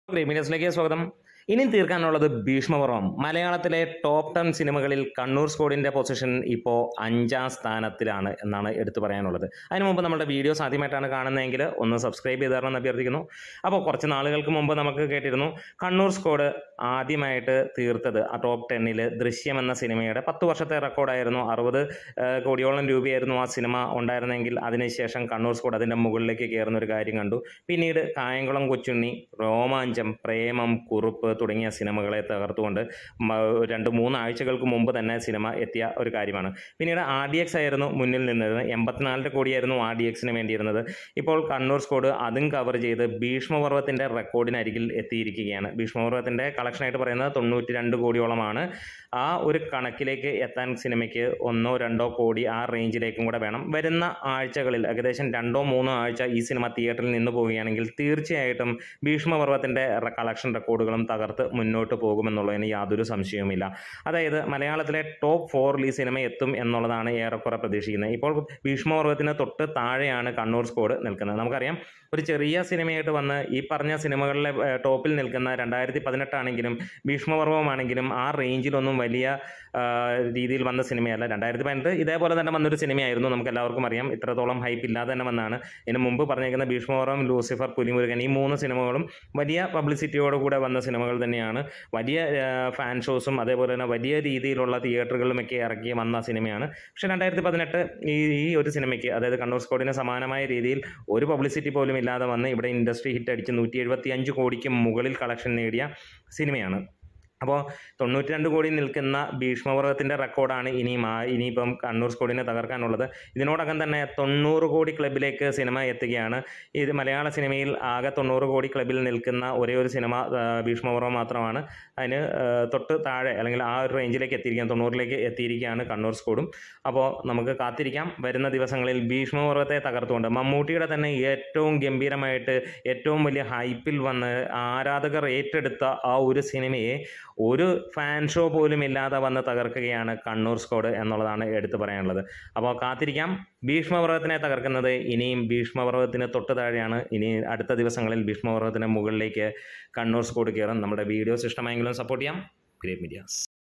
ഗ്രീമിനിയസിലേക്ക് സ്വാഗതം ഇനി തീർക്കാനുള്ളത് ഭീഷ്മപർവം മലയാളത്തിലെ ടോപ്പ് ടെൻ സിനിമകളിൽ കണ്ണൂർ സ്കോഡിൻ്റെ പൊസിഷൻ ഇപ്പോൾ അഞ്ചാം സ്ഥാനത്തിലാണ് എന്നാണ് എടുത്തു പറയാനുള്ളത് അതിന് മുമ്പ് നമ്മുടെ വീഡിയോസ് ആദ്യമായിട്ടാണ് കാണുന്നതെങ്കിൽ ഒന്ന് സബ്സ്ക്രൈബ് ചെയ്ത് തരണമെന്ന് അഭ്യർത്ഥിക്കുന്നു അപ്പോൾ കുറച്ച് നാളുകൾക്ക് മുമ്പ് നമുക്ക് കേട്ടിരുന്നു കണ്ണൂർ സ്കോഡ് ആദ്യമായിട്ട് തീർത്തത് ആ ടോപ്പ് ടെന്നിൽ ദൃശ്യം എന്ന സിനിമയുടെ പത്ത് വർഷത്തെ റെക്കോർഡായിരുന്നു അറുപത് ഏഹ്, കോടിയോളം രൂപയായിരുന്നു ആ സിനിമ ഉണ്ടായിരുന്നെങ്കിൽ അതിനുശേഷം കണ്ണൂർ സ്കോഡ് അതിൻ്റെ മുകളിലേക്ക് കയറുന്ന ഒരു കാര്യം കണ്ടു പിന്നീട് കായംകുളം കൊച്ചുണ്ണി രോമാഞ്ചം പ്രേമം കുറുപ്പ് തുടങ്ങിയ സിനിമകളെ തകർത്തുകൊണ്ട് മ- രണ്ട് മൂന്ന് ആഴ്ചകൾക്ക് മുമ്പ് തന്നെ സിനിമ എത്തിയ ഒരു കാര്യമാണ് പിന്നീട് ആർ ഡി എക്സ് ആയിരുന്നു മുന്നിൽ നിന്നിരുന്നത് എൺപത്തിനാല് കോടിയായിരുന്നു ആർ ഡി എക്സിന് വേണ്ടിയിരുന്നത് ഇപ്പോൾ കണ്ണൂർ സ്കോഡ് അതും കവർ ചെയ്ത് ഭീഷ്മപർവത്തിൻ്റെ റെക്കോർഡിനരികിൽ എത്തിയിരിക്കുകയാണ് ഭീഷ്മപർവത്തിൻ്റെ കളക്ഷനായിട്ട് പറയുന്നത് തൊണ്ണൂറ്റി രണ്ട് കോടിയോളമാണ് ആ ഒരു കണക്കിലേക്ക് എത്താൻ സിനിമയ്ക്ക് ഒന്നോ രണ്ടോ കോടി ആ റേഞ്ചിലേക്കും കൂടെ വേണം വരുന്ന ആഴ്ചകളിൽ ഏകദേശം രണ്ടോ മൂന്നോ ആഴ്ച ഈ സിനിമ തിയേറ്ററിൽ നിന്ന് പോവുകയാണെങ്കിൽ തീർച്ചയായിട്ടും ഭീഷ്മപർവത്തിൻ്റെ കളക്ഷൻ റെക്കോർഡുകളും തകർത്ത് മുന്നോട്ട് പോകുമെന്നുള്ളതിന് യാതൊരു സംശയവുമില്ല അതായത് മലയാളത്തിലെ ടോപ്പ് ഫോറിൽ ഈ സിനിമ എത്തും എന്നുള്ളതാണ് ഏറെക്കുറെ പ്രതീക്ഷിക്കുന്നത് ഇപ്പോൾ ഭീഷ്മപർവത്തിന് തൊട്ട് താഴെയാണ് കണ്ണൂർ സ്കോഡ് നിൽക്കുന്നത് നമുക്കറിയാം ഒരു ചെറിയ സിനിമയായിട്ട് വന്ന് ഈ പറഞ്ഞ സിനിമകളിലെ ഏഹ്, ടോപ്പിൽ നിൽക്കുന്ന രണ്ടായിരത്തി പതിനെട്ടാണെങ്കിലും ഭീഷ്മപർവമാണെങ്കിലും ആ റേഞ്ചിലൊന്നും വലിയ ആ, രീതിയിൽ വന്ന സിനിമയല്ല രണ്ടായിരത്തി പതിനെട്ട് ഇതേപോലെ തന്നെ വന്നൊരു സിനിമയായിരുന്നു നമുക്ക് എല്ലാവർക്കും അറിയാം ഇത്രത്തോളം ഹൈപ്പ് ഇല്ലാതെ തന്നെ വന്നാണ് ഇതിന് മുമ്പ് പറഞ്ഞേക്കുന്ന ഭീഷ്മപർവം ലൂസിഫർ പുലിമുരുകൻ ഈ മൂന്ന് സിനിമകളും വലിയ പബ്ലിസിറ്റിയോടുകൂടെ വന്ന സിനിമകൾ തന്നെയാണ് വലിയ ഫാൻ ഷോസും അതേപോലെ തന്നെ വലിയ രീതിയിലുള്ള തിയേറ്ററുകളിലുമൊക്കെ ഇറക്കി വന്ന സിനിമയാണ് പക്ഷേ രണ്ടായിരത്തി പതിനെട്ട് ഈ ഈ ഒരു സിനിമയ്ക്ക് അതായത് കണ്ണൂർ സ്കോഡിന് സമാനമായ രീതിയിൽ ഒരു പബ്ലിസിറ്റി പോലും ഇല്ലാതെ വന്ന് ഇവിടെ ഇൻഡസ്ട്രി ഹിറ്റ് അടിച്ച് നൂറ്റി എഴുപത്തി അഞ്ച് കോടിക്ക് മുകളിൽ കളക്ഷൻ നേടിയ സിനിമയാണ് അപ്പോൾ തൊണ്ണൂറ്റി രണ്ട് കോടി നിൽക്കുന്ന ഭീഷ്മപർവത്തിൻ്റെ റെക്കോർഡാണ് ഇനിയും ആ ഇനിയിപ്പം കണ്ണൂർ സ്കോഡിനെ തകർക്കാനുള്ളത് ഇതിനോടകം തന്നെ തൊണ്ണൂറ് കോടി ക്ലബിലേക്ക് സിനിമ എത്തുകയാണ് ഇത് മലയാള സിനിമയിൽ ആകെ തൊണ്ണൂറ് കോടി ക്ലബിൽ നിൽക്കുന്ന ഒരേ ഒരു സിനിമ ആ, ഭീഷ്മപർവം മാത്രമാണ് അതിന് ആ, തൊട്ട് താഴെ അല്ലെങ്കിൽ ആ ഒരു റേഞ്ചിലേക്ക് എത്തിയിരിക്കുകയാണ് തൊണ്ണൂറിലേക്ക് എത്തിയിരിക്കുകയാണ് കണ്ണൂർ സ്കോഡും അപ്പോൾ നമുക്ക് കാത്തിരിക്കാം വരുന്ന ദിവസങ്ങളിൽ ഭീഷ്മപർവത്തെ തകർത്തുകൊണ്ട് മമ്മൂട്ടിയുടെ തന്നെ ഏറ്റവും ഗംഭീരമായിട്ട് ഏറ്റവും വലിയ ഹൈപ്പിൽ വന്ന് ആരാധകർ ഏറ്റെടുത്ത ആ ഒരു സിനിമയെ ഒരു ഫാൻ ഷോ പോലും ഇല്ലാതെ വന്ന് തകർക്കുകയാണ് കണ്ണൂർ സ്കോഡ് എന്നുള്ളതാണ് എടുത്തു പറയാനുള്ളത് അപ്പോൾ കാത്തിരിക്കാം ഭീഷ്മപർവത്തിനെ തകർക്കുന്നത് ഇനിയും ഭീഷ്മപർവത്തിന് തൊട്ട് താഴെയാണ് ഇനി അടുത്ത ദിവസങ്ങളിൽ ഭീഷ്മപർവത്തിന് മുകളിലേക്ക് കണ്ണൂർ സ്കോഡ് കയറും നമ്മുടെ വീഡിയോസ് ഇഷ്ടമായെങ്കിലും സപ്പോർട്ട് ചെയ്യാം ഗ്രേറ്റ് മീഡിയാസ്